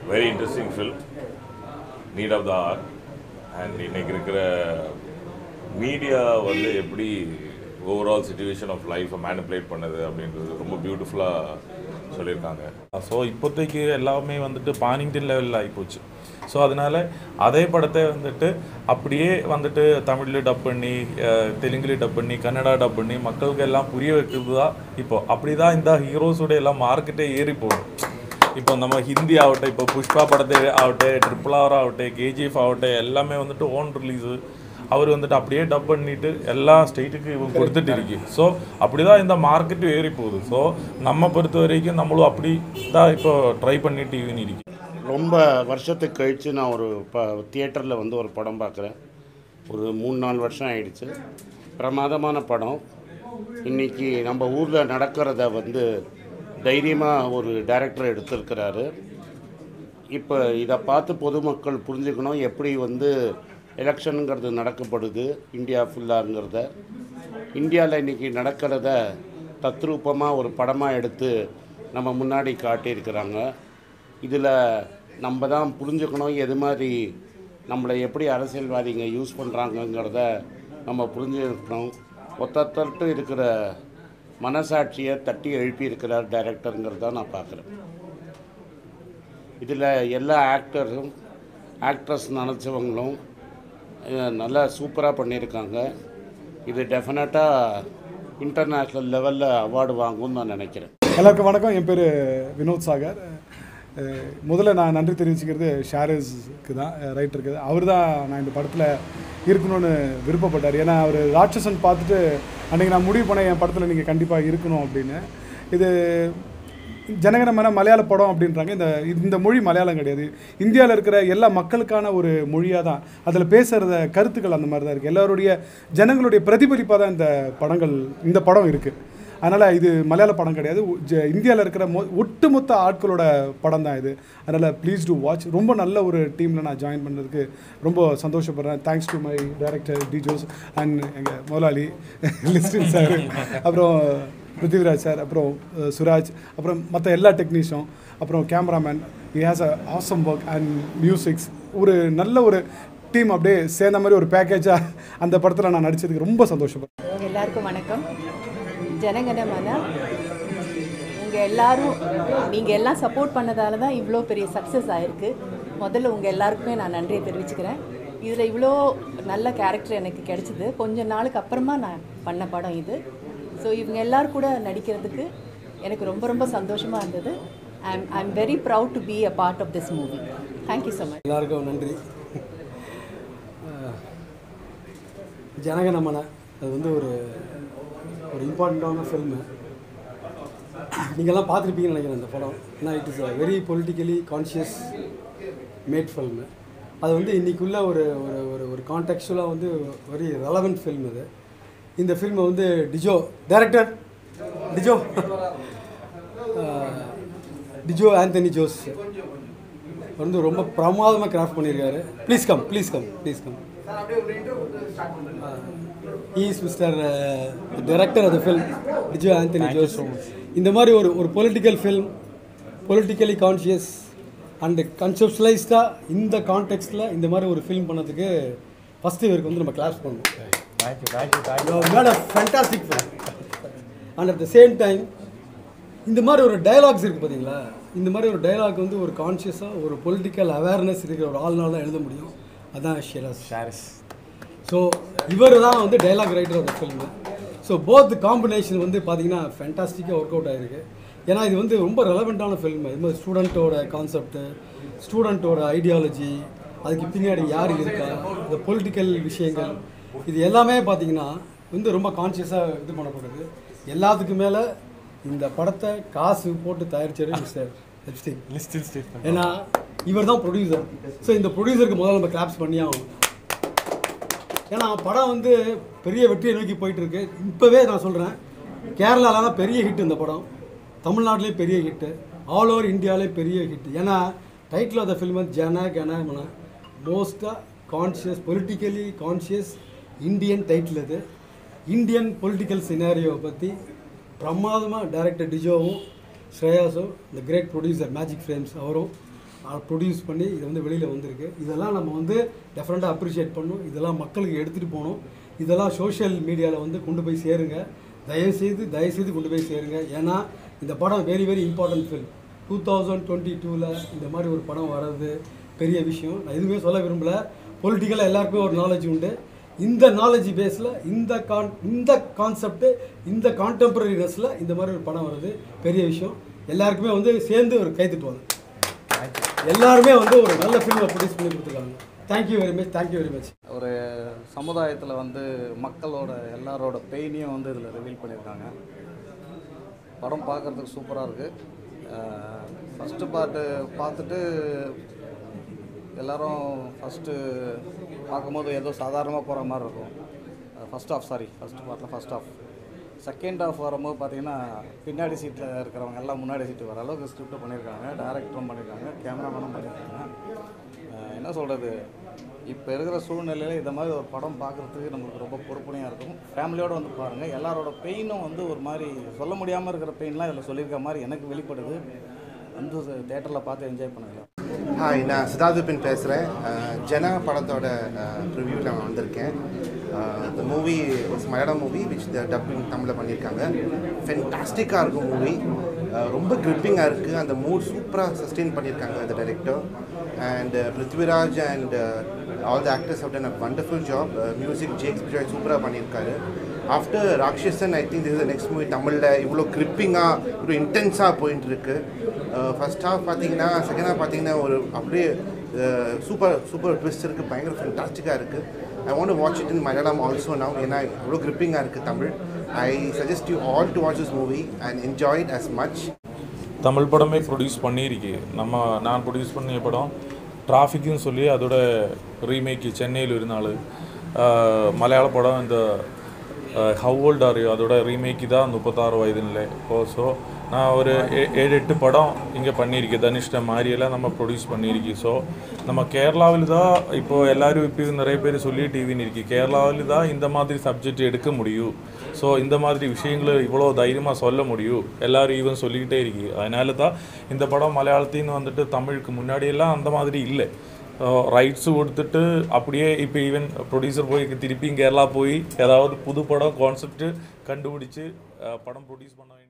very interesting film need of the art and இன்னைக்கு இருக்கிற media வந்து எப்படி ஓவரால் சுச்சுவேஷன் ஆஃப் லைஃப்பை மேனிப்புலேட் பண்ணுது அப்படின்றது ரொம்ப பியூட்டிஃபுல்லாக சொல்லியிருக்காங்க ஸோ இப்போதைக்கு எல்லாமே வந்துட்டு பானிங்டன் லெவலில் ஆகிப்போச்சு ஸோ அதனால அதே படத்தை வந்துட்டு அப்படியே வந்துட்டு தமிழில் டப் பண்ணி அஹ், தெலுங்குல டப் பண்ணி கன்னடா டப் பண்ணி மக்களுக்கு எல்லாம் புரிய வைக்கிறது தான் இப்போ அப்படி தான் இந்த ஹீரோஸோட எல்லாம் மார்க்கெட்டே ஏறி போகும் இப்போ நம்ம ஹிந்தி ஆகட்டும் இப்போ புஷ்பா படத்தை ஆகட்டும் ட்ரிபிள் ஆர் ஆகட்டும் கேஜிஎஃப் ஆகட்டும் எல்லாமே வந்துட்டு ஓன் ரிலீஸு அவர் வந்துட்டு அப்படியே டப் பண்ணிட்டு எல்லா ஸ்டேட்டுக்கு இவங்க கொடுத்துட்டு இருக்கு ஸோ அப்படிதான் இந்த மார்க்கெட் ஏறி போகுது ஸோ நம்ம பொறுத்த வரைக்கும் நம்மளும் அப்படி தான் இப்போ ட்ரை பண்ணிட்டு ஈவன் இருக்கு ரொம்ப வருஷத்துக்கு கழித்து நான் ஒரு ப தியேட்டரில் வந்து ஒரு படம் பார்க்குறேன் ஒரு மூணு நாலு வருஷம் ஆயிடுச்சு பிரமாதமான படம் இன்றைக்கி நம்ம ஊரில் நடக்கிறத வந்து தைரியமாக ஒரு டைரக்டர் எடுத்திருக்கிறாரு இப்போ இதை பார்த்து பொதுமக்கள் புரிஞ்சுக்கணும் எப்படி வந்து எலெக்ஷனுங்கிறது நடக்கப்படுது இந்தியா ஃபுல்லாங்கிறத இந்தியாவில் இன்றைக்கி நடக்கிறத தத்ரூபமாக ஒரு படமாக எடுத்து நம்ம முன்னாடி காட்டியிருக்கிறாங்க இதில் நம்ம தான் புரிஞ்சுக்கணும் எது மாதிரி நம்மளை எப்படி அரசியல்வாதிங்க யூஸ் பண்ணுறாங்கங்கிறத நம்ம புரிஞ்சுக்கணும் ஒத்தத்தட்டு இருக்கிற மனசாட்சியை தட்டி எழுப்பி இருக்கிறார் டைரக்டருங்கிறத நான் பார்க்குறேன் இதில் எல்லா ஆக்டரும் ஆக்ட்ரஸ் நினச்சவங்களும் அஹ், நல்லா சூப்பராக பண்ணியிருக்காங்க இது டெஃபினட்டாக இன்டர்நேஷ்னல் லெவலில் அவார்டு வாங்கும்னு நான் நினைக்கிறேன் எல்லாருக்கும் வணக்கம் என் பேர் வினோத் சாகர் அஹ் முதல்ல நான் நன்றி தெரிவிச்சுக்கிறது ஷாரஸ்க்கு தான் ரைட்டருக்கு அவர் தான் நான் இந்த படத்தில் இருக்கணும்னு விருப்பப்பட்டார் ஏன்னா அவர் ராட்சசன் பார்த்துட்டு அன்றைக்கி நான் முடிவு பண்ணேன் என் படத்தில் நீங்கள் கண்டிப்பாக இருக்கணும் அப்படின்னு இது ஜனகணமன மலையாள படம் அப்படின்றாங்க இந்த இந்த மொழி மலையாளம் கிடையாது இந்தியாவில் இருக்கிற எல்லா மக்களுக்கான ஒரு மொழியாக தான் அதில் பேசுகிறத கருத்துக்கள் அந்த மாதிரி தான் இருக்குது எல்லாருடைய ஜனங்களுடைய பிரதிபலிப்பாக தான் இந்த படங்கள் இந்த படம் இருக்குது அதனால் இது மலையாள படம் கிடையாது இந்தியாவில் இருக்கிற மொ ஒட்டுமொத்த ஆட்களோட படம் தான் இது அதனால் ப்ளீஸ் டூ வாட்ச் ரொம்ப நல்ல ஒரு டீமில் நான் ஜாயின் பண்ணதுக்கு ரொம்ப சந்தோஷப்படுறேன் thanks to my director D Jose and எங்கள் முதலாளி லிஸ்டின் சார் அப்புறம் பிருத்திவிராஜ் சார் அப்புறம் அஹ், சுராஜ் அப்புறம் மற்ற எல்லா டெக்னீஷியனும் அப்புறம் cameraman he has a awesome work and musics ஒரு நல்ல ஒரு டீம் அப்படியே சேர்ந்த மாதிரி ஒரு பேக்கேஜாக அந்த படத்தில் நான் நடிச்சதுக்கு ரொம்ப சந்தோஷப்படுறேன் எல்லாருக்கும் வணக்கம் ஜனகணமன உங்கள் எல்லாரும் நீங்கள் எல்லாம் சப்போர்ட் பண்ணதால தான் இவ்வளோ பெரிய சக்ஸஸ் ஆயிருக்கு முதல்ல உங்கள் எல்லாருக்குமே நான் நன்றியை தெரிவிச்சுக்கிறேன் இதில் இவ்வளோ நல்ல கேரக்டர் எனக்கு கிடைச்சிது கொஞ்ச நாளுக்கு அப்புறமா நான் பண்ண படம் இது ஸோ இவங்க எல்லாரும் கூட நடிக்கிறதுக்கு எனக்கு ரொம்ப ரொம்ப சந்தோஷமாக இருந்தது I am I am very proud to be a part of this movie thank you so much எல்லாருக்கும் நன்றி அஹ், ஜனகணமன அது வந்து ஒரு ஒரு இம்பார்ட்டண்ட்டான ஃபில்மு நீங்கள்லாம் பார்த்துருப்பீங்கன்னு நினைக்கிறேன் இந்த படம் ஏன்னா it is a very politically conscious made film அது வந்து இன்றைக்குள்ள ஒரு ஒரு ஒரு ஒரு கான்டெக்சுவலாக வந்து வெரி ரெலவெண்ட் ஃபில்ம் இது இந்த ஃபில்மை வந்து டிஜோ டைரக்டர் டிஜோ அஹ், டிஜோ ஆந்தனி ஜோஸ் வந்து ரொம்ப பிரமாதமாக கிராஃப்ட் பண்ணியிருக்காரு please come please come please come is mister director of the film Vijay Antony Jose இந்த மாதிரி ஒரு ஒரு political film politically conscious and கன்செப்ஷலைஸ்டாக இந்த கான்டெக்ஸ்டில் இந்த மாதிரி ஒரு ஃபில்ம் பண்ணதுக்கு ஃபஸ்ட்டு இவருக்கு வந்து நம்ம கிளாஸ் பண்ணுவோம் thank you thank you thank you made a fantastic film and at the same time இந்த மாதிரி ஒரு டயலாக்ஸ் இருக்குது பார்த்தீங்களா இந்த மாதிரி ஒரு டயலாக் வந்து ஒரு கான்ஷியஸாக ஒரு பொலிட்டிக்கல் அவேர்னஸ் இருக்கிற ஒரு ஆள்னால தான் எழுத முடியும் அதான் ஷிராஸ் ஷாரிஸ் ஸோ இவர் தான் வந்து dialogue writer of film so both combination வந்து பார்த்தீங்கன்னா ஃபேண்டாஸ்டிக்காக ஒர்க் அவுட் ஆகிருக்கு ஏன்னா இது வந்து ரொம்ப ரெலவெண்ட்டான ஃபில்ம் இது மாதிரி ஸ்டூடெண்ட்டோட கான்செப்ட்டு ஸ்டூடெண்ட்டோட ஐடியாலஜி அதுக்கு பின்னாடி யார் இருக்கா இந்த பொலிட்டிக்கல் விஷயங்கள் இது எல்லாமே பார்த்தீங்கன்னா வந்து ரொம்ப கான்ஷியஸாக இது பண்ணப்படுது எல்லாத்துக்கும் மேலே இந்த படத்தை காசு போட்டு தயாரிச்சாரு மிஸ்டர் லிப்ஸ்டிக் லிஸ்டில் ஸ்டேட் ஏன்னா இவர் தான் ப்ரொடியூசர் ஸோ இந்த ப்ரொடியூசருக்கு முதல்ல நம்ம கிளாப்ஸ் பண்ணி ஆகணும் ஏன்னா படம் வந்து பெரிய வெற்றியை நோக்கி போயிட்டு இருக்கு இப்போவே நான் சொல்கிறேன் கேரளாவில் தான் பெரிய ஹிட் இந்த படம் தமிழ்நாட்டிலே பெரிய ஹிட்டு ஆல் ஓவர் இந்தியாவிலே பெரிய ஹிட் ஏன்னா டைட்டில் ஆஃப் த ஃபில்ம் வந்து ஜன கன மன மோஸ்ட்டாக conscious politically conscious Indian title இது இந்தியன் பொலிட்டிக்கல் சினாரியோவை பற்றி பிரமாதமாக டைரக்டர் டிஜோவும் ஸ்ரேயாஸும் இந்த கிரேட் ப்ரொடியூசர் மேஜிக் ஃப்ரேம்ஸ் அவரும் ப்ரொடியூஸ் பண்ணி இது வந்து வெளியில் வந்திருக்கு இதெல்லாம் நம்ம வந்து டெஃபரெண்ட்டாக அப்ரிஷியேட் பண்ணணும் இதெல்லாம் மக்களுக்கு எடுத்துகிட்டு போகணும் இதெல்லாம் சோஷியல் மீடியாவில் வந்து கொண்டு போய் சேருங்க தயவுசெய்து தயவுசெய்து கொண்டு போய் சேருங்க ஏன்னா இந்த படம் very very important film two thousand twenty டூவில் இந்த மாதிரி ஒரு படம் வர்றது பெரிய விஷயம் நான் எதுவுமே சொல்ல விரும்பல பொலிட்டிக்கலாக எல்லாருக்குமே ஒரு நாலேஜ் உண்டு இந்த நாலேஜ் பேஸில் இந்த கான் இந்த கான்செப்ட் இந்த கான்டெம்பரரினஸில் இந்த மாதிரி ஒரு படம் வருது பெரிய விஷயம் எல்லாருக்குமே வந்து சேர்ந்து ஒரு கைத்துட்டுவாங்க எல்லாருமே வந்து ஒரு நல்ல ஃபில்மை ப்ரொடியூஸ் பண்ணி கொடுத்துருக்காங்க thank you very much thank you very much ஒரு சமுதாயத்தில் வந்து மக்களோட எல்லாரோட பெயினையும் வந்து இதில் ரிவீல் பண்ணியிருக்காங்க படம் பார்க்குறதுக்கு சூப்பராக இருக்குது ஃபஸ்ட்டு பார்ட்டு பார்த்துட்டு எல்லாரும் ஃபஸ்ட்டு பார்க்கும்போது ஏதோ சாதாரணமாக போகிற மாதிரி இருக்கும் ஃபஸ்ட் ஆஃப் சாரி ஃபஸ்ட்டு பார்ட்டில் ஃபஸ்ட் ஆஃப் செகண்ட் ஆஃப் வரும்போது பார்த்தீங்கன்னா பின்னாடி சீட்டில் இருக்கிறவங்க எல்லாம் முன்னாடி சீட்டு வர அளவுக்கு ஸ்கிரிப்ட் பண்ணியிருக்காங்க டேரக்டரும் பண்ணியிருக்காங்க கேமராமேனும் பண்ணியிருக்காங்க அஹ் என்ன சொல்கிறது இப்போ இருக்கிற சூழ்நிலையில் இந்த மாதிரி ஒரு படம் பார்க்குறதுக்கு நம்மளுக்கு ரொம்ப பொறுப்புணையாக இருக்கும் ஃபேமிலியோடு வந்து பாருங்கள் எல்லாரோட பெயினும் வந்து ஒரு மாதிரி சொல்ல முடியாமல் இருக்கிற பெயின்லாம் இதில் சொல்லியிருக்க மாதிரி எனக்கு வெளிப்படுது வந்து தேட்டரில் பார்த்து என்ஜாய் பண்ணுங்க ஹாய் நான் சிதாதுபின் பேசுகிறேன் ஜனா படத்தோட ரிவ்யூ நான் வந்திருக்கேன் the movie is Malayalam movie which the dubbing தமிழில் பண்ணியிருக்காங்க ஃபென்டாஸ்டிக்காக இருக்கும் மூவி ரொம்ப கிரிப்பிங்காக இருக்குது அந்த மூட் சூப்பராக சஸ்டெயின் பண்ணியிருக்காங்க அந்த director and Prithviraj and all the actors have done a wonderful job music Jakes Bejoy சூப்பராக பண்ணியிருக்காரு after Ratsasan I think this next movie தமிழில் இவ்வளோ கிரிப்பிங்காக இவ்வளோ இன்டென்ஸாக போயிட்டு இருக்கு ஃபர்ஸ்ட் ஹாஃப் பார்த்தீங்கன்னா செகண்ட் ஹாஃப் பார்த்தீங்கன்னா ஒரு அப்படியே சூப்பர் சூப்பர் ட்விஸ்ட் இருக்குது பயங்கர ஃபென்டாஸ்டிக்காக இருக்குது I want watch it in Malayalam also now ஏன்னா இவ்வளோ கிரிப்பிங்காக இருக்குது Tamil I suggest you all to watch this movie and enjoy it as much Tamil படமே ப்ரொடியூஸ் பண்ணியிருக்கு நம்ம நான் ப்ரொடியூஸ் பண்ணிய படம் ട്രാഫിക്നു சொல்லி அதோட ரீமேக்கு சென்னையில் ஒரு நாள் மலையாள படம் இந்த ஹவ் ஓல்ட் ஆர் அதோட ரீமேக்கு தான் முப்பத்தாறு வயதுல ஓ ஸோ நான் ஒரு ஏ- ஏழு எட்டு படம் இங்கே பண்ணியிருக்கேன் தனிஷ்ட மாதிரியெல்லாம் நம்ம ப்ரொடியூஸ் பண்ணியிருக்கோம் ஸோ நம்ம கேரளாவில் தான் இப்போ எல்லாரும் இப்போ நிறைய பேர் சொல்லி டிவின்னு இருக்கு கேரளாவில் தான் இந்த மாதிரி சப்ஜெக்ட் எடுக்க முடியும் ஸோ இந்த மாதிரி விஷயங்களை இவ்வளோ தைரியமாக சொல்ல முடியும் எல்லாரும் ஈவன் சொல்லிக்கிட்டே இருக்கு அதனால தான் இந்த படம் மலையாளத்தின்னு வந்துட்டு தமிழுக்கு முன்னாடியெல்லாம் அந்த மாதிரி இல்லை ரைட்ஸ் கொடுத்துட்டு அப்படியே இப்போ ஈவன் ப்ரொடியூசர் போய் திருப்பியும் கேரளா போய் ஏதாவது புது படம் கான்செப்ட் கண்டுபிடிச்சு அஹ், படம் ப்ரொடியூஸ் பண்ண வேண்டிய